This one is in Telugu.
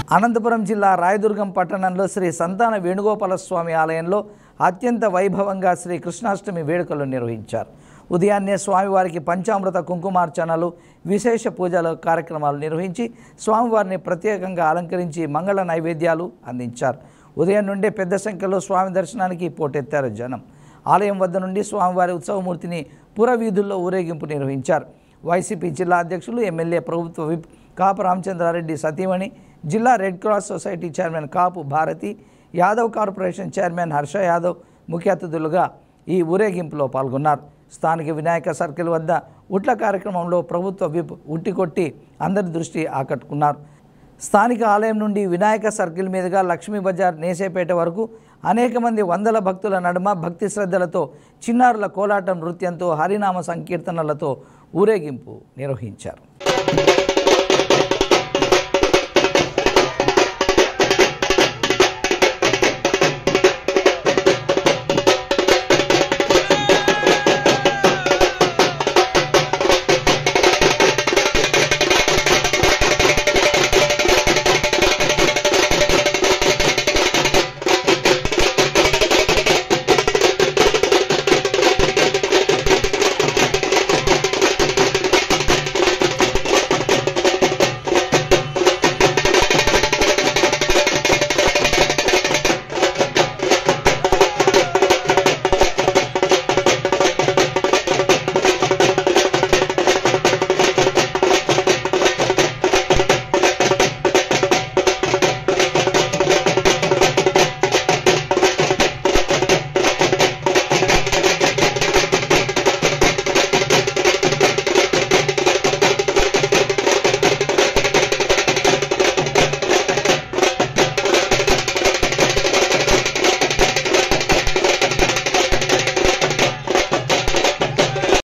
అనంతపురం జిల్లా రాయదుర్గం పట్టణంలో శ్రీ సంతాన వేణుగోపాల స్వామి ఆలయంలో అత్యంత వైభవంగా శ్రీ కృష్ణాష్టమి వేడుకలు నిర్వహించారు ఉదయాన్నే స్వామివారికి పంచామృత కుంకుమార్చనలు విశేష పూజల కార్యక్రమాలు నిర్వహించి స్వామివారిని ప్రత్యేకంగా అలంకరించి మంగళ నైవేద్యాలు అందించారు ఉదయం నుండే పెద్ద సంఖ్యలో స్వామి దర్శనానికి పోటెత్తారు జనం ఆలయం వద్ద నుండి స్వామివారి ఉత్సవమూర్తిని పురవీధుల్లో ఊరేగింపు నిర్వహించారు వైసీపీ జిల్లా అధ్యక్షులు ఎమ్మెల్యే ప్రభుత్వ విప్ కాపు రామచంద్రారెడ్డి సతీమణి జిల్లా red cross society chairman Kapu Bharathi Yadav corporation chairman Harsha Yadav ముఖ్య అతిథులుగా ఈ ఊరేగింపులో పాల్గొన్నారు స్థానిక వినాయక సర్కిల్ వద్ద ఉట్ల కార్యక్రమంలో ప్రభుత్వ విప్ ఉట్టికొట్టి అందరి దృష్టి ఆకట్టుకున్నారు స్థానిక ఆలయం నుండి వినాయక సర్కిల్ మీదుగా లక్ష్మీ బజార్ నేసేపేట వరకు అనేక మంది వందల భక్తుల నడుమ భక్తి శ్రద్ధలతో చిన్నారుల కోలాటం నృత్యంతో హరినామ సంకీర్తనలతో ఊరేగింపు నిర్వహించారు